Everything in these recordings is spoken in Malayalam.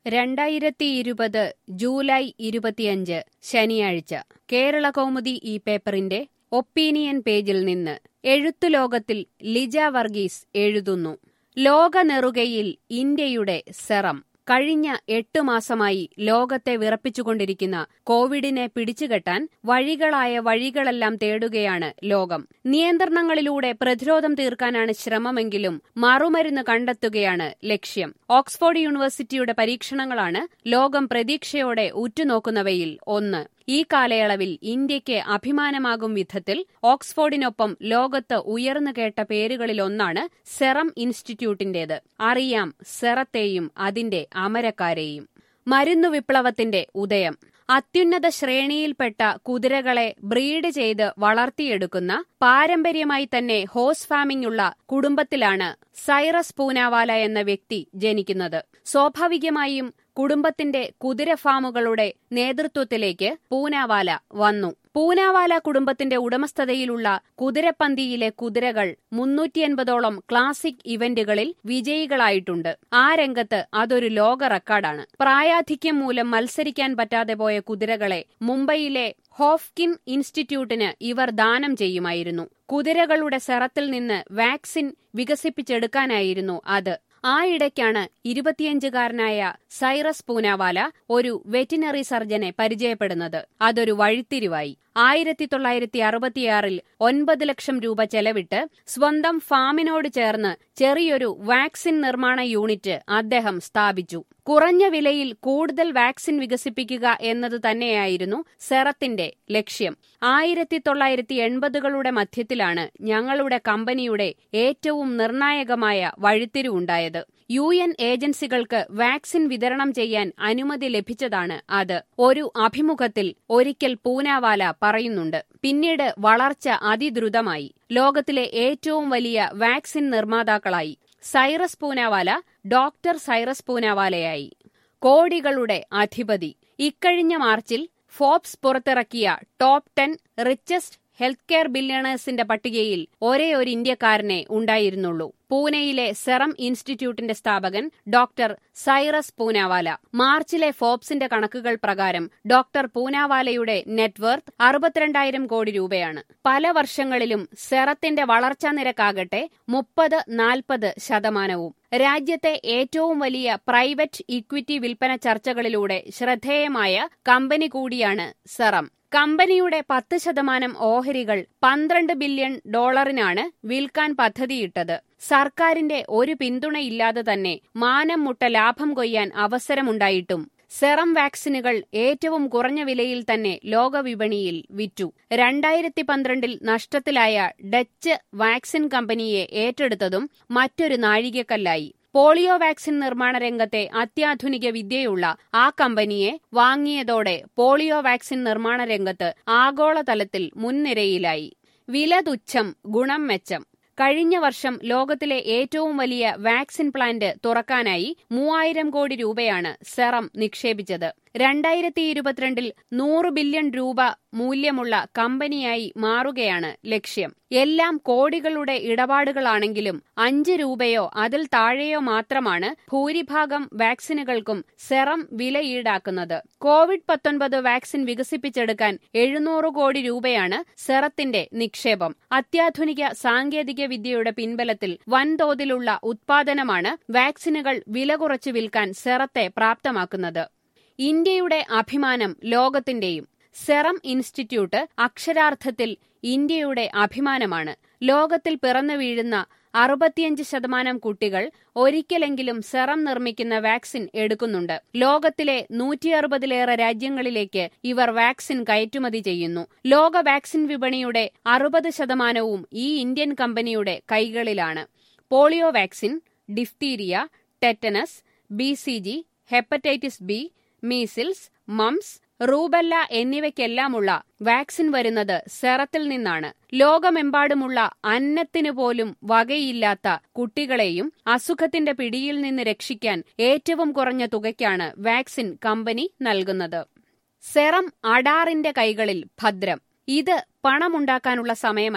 രണ്ടായിരത്തി ഇരുപത് ജൂലൈ ഇരുപത്തിയഞ്ച് ശനിയാഴ്ച കേരള കൗമുദി ഈ പേപ്പറിന്റെ ഒപ്പീനിയൻ പേജിൽ നിന്ന് എഴുത്തുലോകത്തിൽ ലിജ വർഗീസ് എഴുതുന്നു ലോക നെറുകയിൽ ഇന്ത്യയുടെ സെറം കഴിഞ്ഞ എട്ടു മാസമായി ലോകത്തെ വിറപ്പിച്ചുകൊണ്ടിരിക്കുന്ന കോവിഡിനെ പിടിച്ചുകെട്ടാൻ വഴികളായ വഴികളെല്ലാം തേടുകയാണ് ലോകം നിയന്ത്രണങ്ങളിലൂടെ പ്രതിരോധം തീർക്കാനാണ് ശ്രമമെങ്കിലും മറുമരുന്ന് കണ്ടെത്തുകയാണ് ലക്ഷ്യം ഓക്സ്ഫോർഡ് യൂണിവേഴ്സിറ്റിയുടെ പരീക്ഷണങ്ങളാണ് ലോകം പ്രതീക്ഷയോടെ ഉറ്റുനോക്കുന്നവയിൽ ഒന്ന് ഈ കാലയളവിൽ ഇന്ത്യയ്ക്ക് അഭിമാനമാകും വിധത്തിൽ ഓക്സ്ഫോർഡിനൊപ്പം ലോകത്ത് ഉയർന്നു കേട്ട പേരുകളിലൊന്നാണ് സെറം ഇൻസ്റ്റിറ്റ്യൂട്ടിന്റേത് അറിയാം സെറത്തെയും അതിന്റെ അമരക്കാരെയും മരുന്നു വിപ്ലവത്തിന്റെ ഉദയം അത്യുന്നത ശ്രേണിയിൽപ്പെട്ട കുതിരകളെ ബ്രീഡ് ചെയ്ത് വളർത്തിയെടുക്കുന്ന പാരമ്പര്യമായി തന്നെ ഹോസ് ഫാമിംഗ് ഉള്ള കുടുംബത്തിലാണ് സൈറസ് പൂനാവാല എന്ന വ്യക്തി ജനിക്കുന്നത് സ്വാഭാവികമായും കുടുംബത്തിന്റെ കുതിര ഫാമുകളുടെ നേതൃത്വത്തിലേക്ക് പൂനാവാല വന്നു പൂനാവാല കുടുംബത്തിന്റെ ഉടമസ്ഥതയിലുള്ള കുതിരപ്പന്തിയിലെ കുതിരകൾ മുന്നൂറ്റിയൻപതോളം ക്ലാസിക് ഇവന്റുകളിൽ വിജയികളായിട്ടുണ്ട് ആ രംഗത്ത് അതൊരു ലോക റെക്കോർഡാണ് പ്രായാധിക്യം മൂലം മത്സരിക്കാൻ പറ്റാതെ പോയ കുതിരകളെ മുംബൈയിലെ ഹോഫ്കിൻ ഇൻസ്റ്റിറ്റ്യൂട്ടിന് ഇവർ ദാനം ചെയ്യുമായിരുന്നു കുതിരകളുടെ സെറത്തിൽ നിന്ന് വാക്സിൻ വികസിപ്പിച്ചെടുക്കാനായിരുന്നു അത് ആയിടയ്ക്കാണ് ഇരുപത്തിയഞ്ചുകാരനായ സൈറസ് പൂനാവാല ഒരു വെറ്റിനറി സർജനെ പരിചയപ്പെടുന്നത് അതൊരു വഴിത്തിരിവായി ആയിരത്തി തൊള്ളായിരത്തി അറുപത്തിയാറിൽ ഒൻപത് ലക്ഷം രൂപ ചെലവിട്ട് സ്വന്തം ഫാമിനോട് ചേർന്ന് ചെറിയൊരു വാക്സിൻ നിർമ്മാണ യൂണിറ്റ് അദ്ദേഹം സ്ഥാപിച്ചു കുറഞ്ഞ വിലയിൽ കൂടുതൽ വാക്സിൻ വികസിപ്പിക്കുക എന്നത് തന്നെയായിരുന്നു സെറത്തിന്റെ ലക്ഷ്യം ആയിരത്തി തൊള്ളായിരത്തി എൺപതുകളുടെ മധ്യത്തിലാണ് ഞങ്ങളുടെ കമ്പനിയുടെ ഏറ്റവും നിർണായകമായ വഴിത്തിരിവുണ്ടായത് യു എൻ ഏജൻസികൾക്ക് വാക്സിൻ വിതരണം ചെയ്യാൻ അനുമതി ലഭിച്ചതാണ് അത് ഒരു അഭിമുഖത്തിൽ ഒരിക്കൽ പൂനാവാല പറയുന്നുണ്ട് പിന്നീട് വളർച്ച അതിദ്രുതമായി ലോകത്തിലെ ഏറ്റവും വലിയ വാക്സിൻ നിർമ്മാതാക്കളായി സൈറസ് പൂനാവാല ഡോക്ടർ സൈറസ് പൂനാവാലയായി കോടികളുടെ അധിപതി ഇക്കഴിഞ്ഞ മാർച്ചിൽ ഫോബ്സ് പുറത്തിറക്കിയ top ten richest health care ബില്യണേഴ്സിന്റെ പട്ടികയിൽ ഒരേ ഒരു ഇന്ത്യക്കാരനെ ഉണ്ടായിരുന്നുള്ളൂ പൂനെയിലെ സെറം ഇൻസ്റ്റിറ്റ്യൂട്ടിന്റെ സ്ഥാപകൻ ഡോക്ടർ സൈറസ് പൂനാവാല മാർച്ചിലെ ഫോബ്സിന്റെ കണക്കുകൾ പ്രകാരം ഡോക്ടർ പൂനാവാലയുടെ നെറ്റ്വർത്ത് അറുപത്തിരണ്ടായിരം കോടി രൂപയാണ് പല വർഷങ്ങളിലും സെറത്തിന്റെ വളർച്ചാ നിരക്കാകട്ടെ മുപ്പത് നാൽപ്പത് ശതമാനവും രാജ്യത്തെ ഏറ്റവും വലിയ പ്രൈവറ്റ് ഇക്വിറ്റി വിൽപ്പന ചർച്ചകളിലൂടെ ശ്രദ്ധേയമായ കമ്പനി കൂടിയാണ് സെറം കമ്പനിയുടെ പത്ത് ശതമാനം ഓഹരികൾ പന്ത്രണ്ട് ബില്യൺ ഡോളറിനാണ് വിൽക്കാൻ പദ്ധതിയിട്ടത് സർക്കാരിന്റെ ഒരു പിന്തുണയില്ലാതെ തന്നെ മാനം മുട്ട ലാഭം കൊയ്യാൻ അവസരമുണ്ടായിട്ടും സെറം വാക്സിനുകൾ ഏറ്റവും കുറഞ്ഞ വിലയിൽ തന്നെ ലോകവിപണിയിൽ വിറ്റു രണ്ടായിരത്തി പന്ത്രണ്ടിൽ നഷ്ടത്തിലായ ഡച്ച് വാക്സിൻ കമ്പനിയെ ഏറ്റെടുത്തതും മറ്റൊരു നാഴികക്കല്ലായി പോളിയോ വാക്സിൻ നിർമ്മാണ രംഗത്തെ അത്യാധുനിക വിദ്യയുള്ള ആ കമ്പനിയെ വാങ്ങിയതോടെ പോളിയോ വാക്സിൻ നിർമ്മാണ രംഗത്ത് ആഗോളതലത്തിൽ മുൻനിരയിലായി വില തുച്ഛം ഗുണം മെച്ചം കഴിഞ്ഞ വർഷം ലോകത്തിലെ ഏറ്റവും വലിയ വാക്സിൻ പ്ലാന്റ് തുറക്കാനായി മൂവായിരം കോടി രൂപയാണ് സെറം നിക്ഷേപിച്ചത് രണ്ടായിരത്തി ഇരുപത്തിരണ്ടിൽ നൂറ് ബില്യൺ രൂപ മൂല്യമുള്ള കമ്പനിയായി മാറുകയാണ് ലക്ഷ്യം എല്ലാം കോടികളുടെ ഇടപാടുകളാണെങ്കിലും അഞ്ച് രൂപയോ അതിൽ താഴെയോ മാത്രമാണ് ഭൂരിഭാഗം വാക്സിനുകൾക്കും സെറം വില ഈടാക്കുന്നത് കോവിഡ് പത്തൊൻപത് വാക്സിൻ വികസിപ്പിച്ചെടുക്കാൻ എഴുന്നൂറ് കോടി രൂപയാണ് സെറത്തിന്റെ നിക്ഷേപം അത്യാധുനിക സാങ്കേതിക വിദ്യയുടെ പിൻബലത്തിൽ വൻതോതിലുള്ള ഉത്പാദനമാണ് വാക്സിനുകൾ വില കുറച്ച് വിൽക്കാൻ സെറത്തെ പ്രാപ്തമാക്കുന്നത് ഇന്ത്യയുടെ അഭിമാനം ലോകത്തിന്റെയും സെറം ഇൻസ്റ്റിറ്റ്യൂട്ട് അക്ഷരാർത്ഥത്തിൽ ഇന്ത്യയുടെ അഭിമാനമാണ് ലോകത്തിൽ പിറന്നു വീഴുന്ന അറുപത്തിയഞ്ച് ശതമാനം കുട്ടികൾ ഒരിക്കലെങ്കിലും സെറം നിർമ്മിക്കുന്ന വാക്സിൻ എടുക്കുന്നുണ്ട് ലോകത്തിലെ നൂറ്റി അറുപതിലേറെ രാജ്യങ്ങളിലേക്ക് ഇവർ വാക്സിൻ കയറ്റുമതി ചെയ്യുന്നു ലോക വാക്സിൻ വിപണിയുടെ അറുപത് ശതമാനവും ഈ ഇന്ത്യൻ കമ്പനിയുടെ കൈകളിലാണ് polio vaccine diphtheria tetanus B C G hepatitis B measles mumps rubella എന്നിവയ്ക്കെല്ലാമുള്ള വാക്സിൻ വരുന്നത് സെറത്തിൽ നിന്നാണ് ലോകമെമ്പാടുമുള്ള അന്നത്തിനു പോലും വകയില്ലാത്ത കുട്ടികളെയും അസുഖത്തിന്റെ പിടിയിൽ നിന്ന് രക്ഷിക്കാൻ ഏറ്റവും കുറഞ്ഞ തുകയ്ക്കാണ് വാക്സിൻ കമ്പനി നൽകുന്നത് സെറം അഡാറിന്റെ കൈകളിൽ ഭദ്രം ഇത് പണമുണ്ടാക്കാനുള്ള സമയമല്ല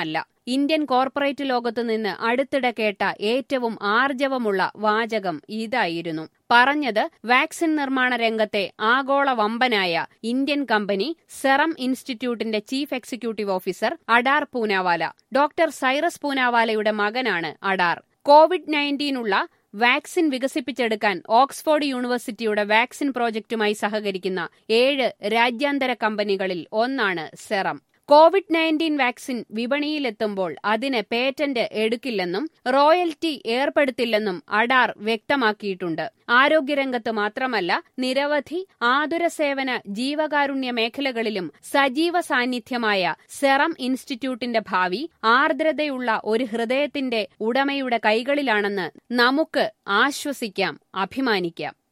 ഇന്ത്യൻ കോർപ്പറേറ്റ് ലോകത്തു നിന്ന് അടുത്തിടെ കേട്ട ഏറ്റവും ആർജവമുള്ള വാചകം ഇതായിരുന്നു പറഞ്ഞത് വാക്സിൻ നിർമ്മാണ രംഗത്തെ ആഗോള വമ്പനായ ഇന്ത്യൻ കമ്പനി സെറം ഇൻസ്റ്റിറ്റ്യൂട്ടിന്റെ chief executive officer Adar Poonawalla doctor Cyrus പൂനാവാലയുടെ മകനാണ് അഡാർ കോവിഡ് നയൻറ്റീനുള്ള വാക്സിൻ വികസിപ്പിച്ചെടുക്കാൻ ഓക്സ്ഫോർഡ് യൂണിവേഴ്സിറ്റിയുടെ വാക്സിൻ പ്രോജക്റ്റുമായി സഹകരിക്കുന്ന ഏഴ് രാജ്യാന്തര കമ്പനികളിൽ ഒന്നാണ് സെറം കോവിഡ് നയൻറ്റീൻ വാക്സിൻ വിപണിയിലെത്തുമ്പോൾ അതിന് പേറ്റന്റ് എടുക്കില്ലെന്നും റോയൽറ്റി ഏർപ്പെടുത്തില്ലെന്നും അഡാർ വ്യക്തമാക്കിയിട്ടുണ്ട് ആരോഗ്യരംഗത്ത് മാത്രമല്ല നിരവധി ആതുര സേവന ജീവകാരുണ്യ മേഖലകളിലും സജീവ സാന്നിധ്യമായ സെറം ഇൻസ്റ്റിറ്റ്യൂട്ടിന്റെ ഭാവി ആർദ്രതയുള്ള ഒരു ഹൃദയത്തിന്റെ ഉടമയുടെ കൈകളിലാണെന്ന് നമുക്ക് ആശ്വസിക്കാം അഭിമാനിക്കാം